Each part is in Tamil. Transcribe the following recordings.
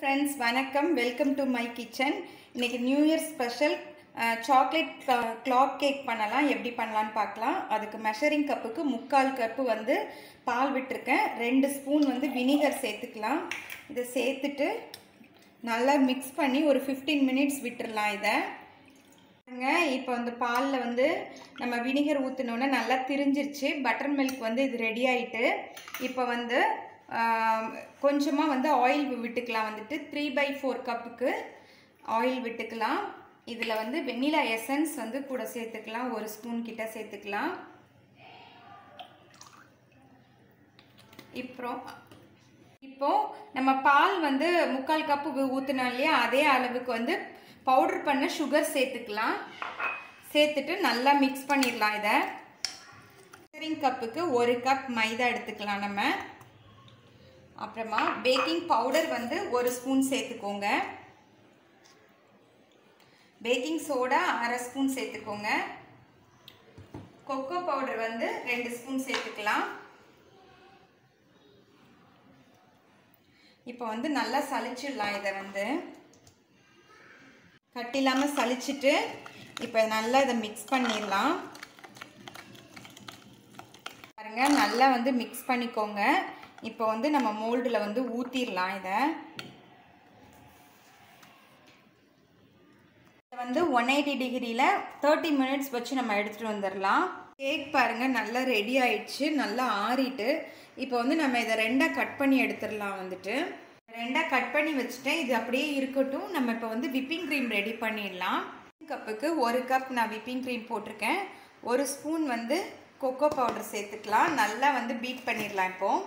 ஃப்ரெண்ட்ஸ் வணக்கம் வெல்கம் டு மை கிச்சன் இன்னைக்கு New Year special chocolate clock cake பண்ணலாம் எப்படி பண்ணலான்னு பார்க்கலாம் அதுக்கு மெஷரிங் கப்புக்கு முக்கால் கப்பு வந்து பால் விட்டுருக்கேன் ரெண்டு ஸ்பூன் வந்து வினிகர் சேர்த்துக்கலாம் இதை சேர்த்துட்டு நல்லா மிக்ஸ் பண்ணி ஒரு ஃபிஃப்டீன் மினிட்ஸ் விட்டுறலாம் இதை பாருங்க இப்போ வந்து பாலில் வந்து நம்ம வினிகர் ஊற்றினோன்னே நல்லா திரிஞ்சிருச்சு பட்டர் மில்க் வந்து இது ரெடி ஆயிட்டு இப்போ வந்து கொஞ்சமாக வந்து ஆயில் விட்டுக்கலாம் வந்துட்டு த்ரீ பை ஃபோர் கப்புக்கு ஆயில் விட்டுக்கலாம் இதில் வந்து வெண்ணிலா எசன்ஸ் வந்து கூட சேர்த்துக்கலாம் ஒரு ஸ்பூன் கிட்ட சேர்த்துக்கலாம் இப்போ இப்போ நம்ம பால் வந்து முக்கால் கப்பு ஊற்றினோம் இல்லையா அதே அளவுக்கு வந்து பவுடர் பண்ண சுகர் சேர்த்துக்கலாம் சேர்த்துட்டு நல்லா மிக்ஸ் பண்ணிடலாம் இதை மெஷரிங் கப்புக்கு ஒரு கப் மைதா எடுத்துக்கலாம் நம்ம அப்புறமா பேக்கிங் பவுடர் வந்து ஒரு ஸ்பூன் சேர்த்துக்கோங்க பேக்கிங் சோடா அரை ஸ்பூன் சேர்த்துக்கோங்க கொக்கோ பவுடர் வந்து ரெண்டு ஸ்பூன் சேர்த்துக்கலாம் இப்போ வந்து நல்லா சளிச்சிடலாம் இதை வந்து கட்டில்லாமல் சளிச்சிட்டு இப்போ நல்லா இதை மிக்ஸ் பண்ணிடலாம் பாருங்க நல்லா வந்து மிக்ஸ் பண்ணிக்கோங்க இப்போ வந்து நம்ம மோல்டில் வந்து ஊற்றிடலாம் இதை வந்து ஒன் எயிட்டி டிகிரியில் தேர்ட்டி மினிட்ஸ் வச்சு நம்ம எடுத்துகிட்டு வந்துடலாம் கேக் பாருங்கள் நல்லா ரெடி ஆயிடுச்சு நல்லா ஆறிட்டு இப்போ வந்து நம்ம இதை ரெண்டாக கட் பண்ணி எடுத்துடலாம் வந்துட்டு ரெண்டாக கட் பண்ணி வச்சுட்டேன் இது அப்படியே இருக்கட்டும் நம்ம இப்போ வந்து விப்பிங் க்ரீம் ரெடி பண்ணிடலாம் கப்புக்கு ஒரு கப் நான் விப்பிங் க்ரீம் போட்டிருக்கேன் ஒரு ஸ்பூன் வந்து கொக்கோ பவுடர் சேர்த்துக்கலாம் நல்லா வந்து பீட் பண்ணிடலாம் இப்போது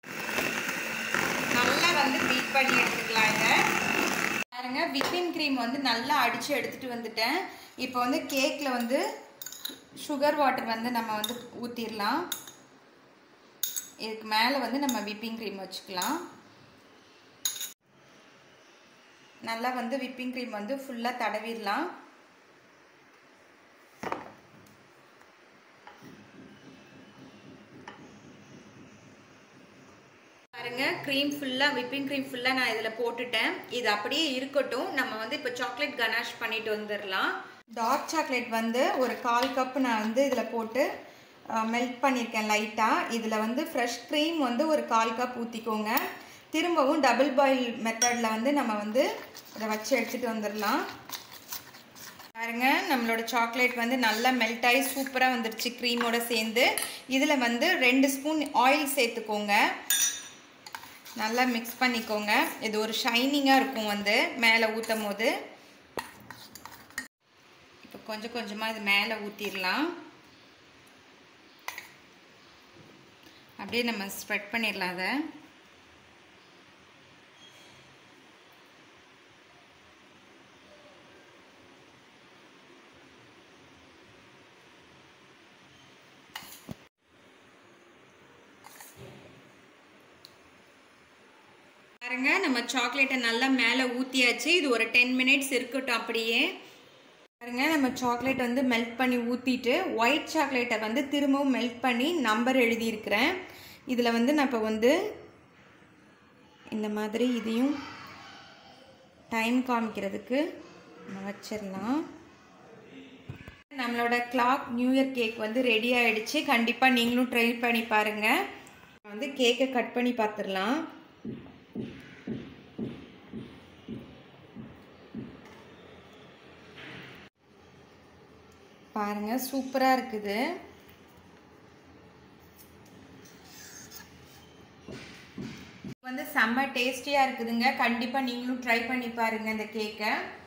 நல்லா வந்து பீட் பண்ணி எடுத்துக்கலாம் இதை பாருங்க விப்பிங் க்ரீம் வந்து நல்லா அடித்து எடுத்துகிட்டு வந்துட்டேன் இப்போ வந்து கேக்கில் வந்து சுகர் வாட்டர் வந்து நம்ம வந்து ஊற்றிடலாம் இதுக்கு மேலே வந்து நம்ம விப்பிங் க்ரீம் வச்சுக்கலாம் நல்லா வந்து விப்பிங் க்ரீம் வந்து ஃபுல்லாக தடவிடலாம் பாருங்க க்ரீம் ஃபுல்லாக விப்பிங் க்ரீம் ஃபுல்லாக நான் இதில் போட்டுட்டேன் இது அப்படியே இருக்கட்டும் நம்ம வந்து இப்போ சாக்லேட் கனாஷ் பண்ணிட்டு வந்துடலாம் டார்க் சாக்லேட் வந்து ஒரு கால் கப் நான் வந்து இதில் போட்டு மெல்ட் பண்ணியிருக்கேன் லைட்டாக இதில் வந்து ஃப்ரெஷ் க்ரீம் வந்து ஒரு கால் கப் ஊற்றிக்கோங்க திரும்பவும் டபுள் பாயில் மெத்தடில் வந்து நம்ம வந்து இதை வச்சு எடுத்துகிட்டு வந்துடலாம் பாருங்க நம்மளோட சாக்லேட் வந்து நல்லா மெல்ட் ஆகி சூப்பராக வந்துடுச்சு க்ரீமோட சேர்ந்து இதில் வந்து ரெண்டு ஸ்பூன் ஆயில் சேர்த்துக்கோங்க நல்லா மிக்ஸ் பண்ணிக்கோங்க இது ஒரு ஷைனிங்காக இருக்கும் வந்து மேலே ஊற்றும் போது இப்போ கொஞ்சம் கொஞ்சமாக இது மேலே ஊற்றிடலாம் அப்படியே நம்ம ஸ்ப்ரெட் பண்ணிடலாம் அதை பாருங்க நம்ம சாக்லேட்டை நல்லா மேலே ஊற்றியாச்சு இது ஒரு டென் மினிட்ஸ் இருக்கட்டும் அப்படியே பாருங்க நம்ம சாக்லேட் வந்து மெல்ட் பண்ணி ஊற்றிட்டு ஒயிட் சாக்லேட்டை வந்து திரும்பவும் மெல்ட் பண்ணி நம்பர் எழுதியிருக்கிறேன் இதில் வந்து நான் இப்போ வந்து இந்த மாதிரி இதையும் டைம் காமிக்கிறதுக்கு நம்ம வச்சிடலாம் நம்மளோட கிளாக் நியூ இயர் கேக் வந்து ரெடி ஆகிடுச்சு கண்டிப்பாக நீங்களும் ட்ரை பண்ணி பாருங்கள் வந்து கேக்கை கட் பண்ணி பார்த்துடலாம் பாருங்க சூப்பராக இருக்குது வந்து செம்ம டேஸ்டியாக இருக்குதுங்க கண்டிப்பாக நீங்களும் ட்ரை பண்ணி பாருங்கள் இந்த கேக்கை